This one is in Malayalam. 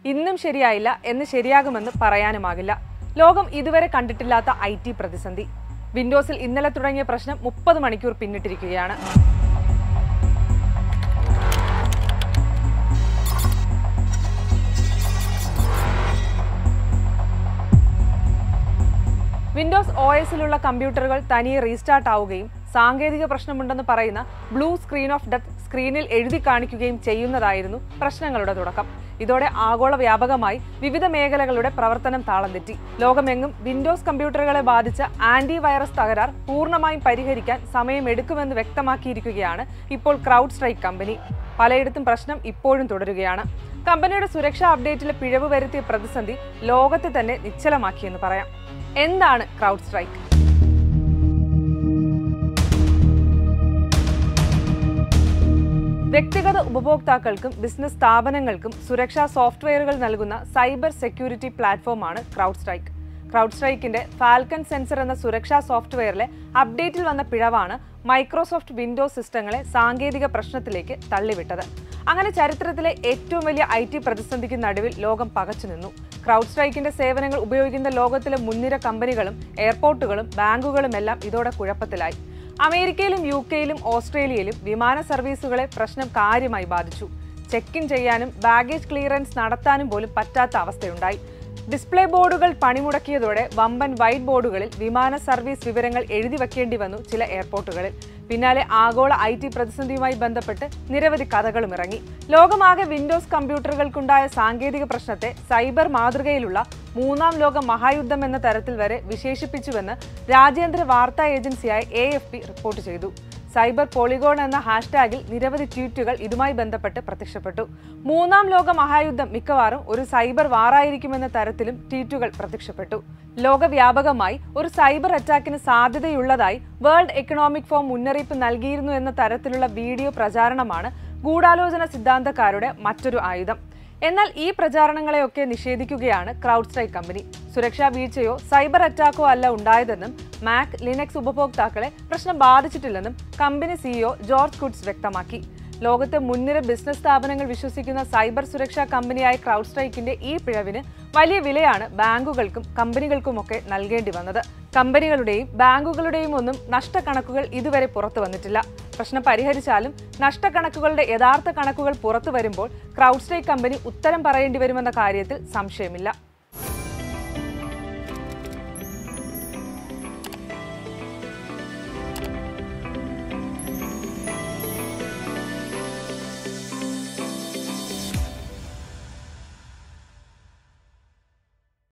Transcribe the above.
ഇന്നും ശരിയായില്ല എന്ന് ശരിയാകുമെന്ന് പറയാനുമാകില്ല ലോകം ഇതുവരെ കണ്ടിട്ടില്ലാത്ത ഐ ടി പ്രതിസന്ധി വിൻഡോസിൽ ഇന്നലെ തുടങ്ങിയ പ്രശ്നം മുപ്പത് മണിക്കൂർ പിന്നിട്ടിരിക്കുകയാണ് വിൻഡോസ് ഒ എസിലുള്ള കമ്പ്യൂട്ടറുകൾ തനിയെ റീസ്റ്റാർട്ട് ആവുകയും സാങ്കേതിക പ്രശ്നമുണ്ടെന്ന് പറയുന്ന ബ്ലൂ സ്ക്രീൻ ഓഫ് ഡെത്ത് സ്ക്രീനിൽ എഴുതി കാണിക്കുകയും ചെയ്യുന്നതായിരുന്നു പ്രശ്നങ്ങളുടെ തുടക്കം ഇതോടെ ആഗോള വ്യാപകമായി വിവിധ മേഖലകളുടെ പ്രവർത്തനം താളം തെറ്റി ലോകമെങ്ങും വിൻഡോസ് കമ്പ്യൂട്ടറുകളെ ബാധിച്ച ആന്റി വൈറസ് തകരാർ പൂർണ്ണമായും പരിഹരിക്കാൻ സമയമെടുക്കുമെന്ന് വ്യക്തമാക്കിയിരിക്കുകയാണ് ഇപ്പോൾ ക്രൗഡ് സ്ട്രൈക്ക് കമ്പനി പലയിടത്തും പ്രശ്നം ഇപ്പോഴും തുടരുകയാണ് കമ്പനിയുടെ സുരക്ഷാ അപ്ഡേറ്റിലെ പിഴവ് വരുത്തിയ പ്രതിസന്ധി ലോകത്തെ തന്നെ നിശ്ചലമാക്കിയെന്ന് പറയാം എന്താണ് ക്രൗഡ് സ്ട്രൈക്ക് വ്യക്തിഗത ഉപഭോക്താക്കൾക്കും ബിസിനസ് സ്ഥാപനങ്ങൾക്കും സുരക്ഷാ സോഫ്റ്റ്വെയറുകൾ നൽകുന്ന സൈബർ സെക്യൂരിറ്റി പ്ലാറ്റ്ഫോമാണ് ക്രൗഡ് സ്ട്രൈക്ക് ക്രൗഡ് സ്ട്രൈക്കിന്റെ ഫാൽക്കൺ സെൻസർ എന്ന സുരക്ഷാ സോഫ്റ്റ്വെയറിലെ അപ്ഡേറ്റിൽ വന്ന പിഴവാണ് മൈക്രോസോഫ്റ്റ് വിൻഡോസ് സിസ്റ്റങ്ങളെ സാങ്കേതിക പ്രശ്നത്തിലേക്ക് തള്ളിവിട്ടത് അങ്ങനെ ചരിത്രത്തിലെ ഏറ്റവും വലിയ ഐ ടി പ്രതിസന്ധിക്ക് നടുവിൽ ലോകം പകച്ചുനിന്നു ക്രൗഡ് സ്ട്രൈക്കിന്റെ സേവനങ്ങൾ ഉപയോഗിക്കുന്ന ലോകത്തിലെ മുൻനിര കമ്പനികളും എയർപോർട്ടുകളും ബാങ്കുകളും എല്ലാം ഇതോടെ കുഴപ്പത്തിലായി അമേരിക്കയിലും യു കെയിലും ഓസ്ട്രേലിയയിലും വിമാന സർവീസുകളെ പ്രശ്നം കാര്യമായി ബാധിച്ചു ചെക്ക് ഇൻ ചെയ്യാനും ബാഗേജ് ക്ലിയറൻസ് നടത്താനും പോലും പറ്റാത്ത അവസ്ഥയുണ്ടായി ഡിസ്പ്ലേ ബോർഡുകൾ പണിമുടക്കിയതോടെ വമ്പൻ വൈറ്റ് ബോർഡുകളിൽ വിമാന സർവീസ് വിവരങ്ങൾ എഴുതി വെക്കേണ്ടി വന്നു ചില എയർപോർട്ടുകളിൽ പിന്നാലെ ആഗോള ഐ ടി പ്രതിസന്ധിയുമായി ബന്ധപ്പെട്ട് നിരവധി കഥകളും ഇറങ്ങി ലോകമാകെ വിൻഡോസ് കമ്പ്യൂട്ടറുകൾക്കുണ്ടായ സാങ്കേതിക പ്രശ്നത്തെ സൈബർ മാതൃകയിലുള്ള മൂന്നാം ലോക മഹായുദ്ധം എന്ന തരത്തിൽ വരെ വിശേഷിപ്പിച്ചുവെന്ന് രാജ്യാന്തര വാർത്താ ഏജൻസിയായ എ റിപ്പോർട്ട് ചെയ്തു സൈബർ പോളിഗോൺ എന്ന ഹാഷ്ടാഗിൽ നിരവധി ട്വീറ്റുകൾ ഇതുമായി ബന്ധപ്പെട്ട് പ്രത്യക്ഷപ്പെട്ടു മൂന്നാം ലോക മഹായുദ്ധം മിക്കവാറും ഒരു സൈബർ വാറായിരിക്കുമെന്ന തരത്തിലും ട്വീറ്റുകൾ പ്രത്യക്ഷപ്പെട്ടു ലോകവ്യാപകമായി ഒരു സൈബർ അറ്റാക്കിന് സാധ്യതയുള്ളതായി വേൾഡ് എക്കണോമിക് ഫോം മുന്നറിയിപ്പ് നൽകിയിരുന്നു എന്ന തരത്തിലുള്ള വീഡിയോ പ്രചാരണമാണ് ഗൂഢാലോചന സിദ്ധാന്തക്കാരുടെ മറ്റൊരു ആയുധം എന്നാൽ ഈ പ്രചാരണങ്ങളെയൊക്കെ നിഷേധിക്കുകയാണ് ക്രൗഡ് സ്ട്രൈക്ക് കമ്പനി സുരക്ഷാ വീഴ്ചയോ സൈബർ അറ്റാക്കോ അല്ല ഉണ്ടായതെന്നും മാക് ലിനക്സ് ഉപഭോക്താക്കളെ പ്രശ്നം ബാധിച്ചിട്ടില്ലെന്നും കമ്പനി സിഇഒ ജോർജ് കുഡ്സ് വ്യക്തമാക്കി ലോകത്തെ മുൻനിര ബിസിനസ് സ്ഥാപനങ്ങൾ വിശ്വസിക്കുന്ന സൈബർ സുരക്ഷാ കമ്പനിയായ ക്രൗഡ് സ്ട്രൈക്കിന്റെ ഈ പിഴവിന് വലിയ വിലയാണ് ബാങ്കുകൾക്കും കമ്പനികൾക്കുമൊക്കെ നൽകേണ്ടി വന്നത് കമ്പനികളുടെയും ബാങ്കുകളുടെയും ഒന്നും നഷ്ടക്കണക്കുകൾ ഇതുവരെ പുറത്തു വന്നിട്ടില്ല പ്രശ്നം പരിഹരിച്ചാലും നഷ്ടക്കണക്കുകളുടെ യഥാർത്ഥ കണക്കുകൾ പുറത്തു വരുമ്പോൾ ക്രൗഡ് സ്ട്രൈക്ക് കമ്പനി ഉത്തരം പറയേണ്ടി വരുമെന്ന കാര്യത്തിൽ സംശയമില്ല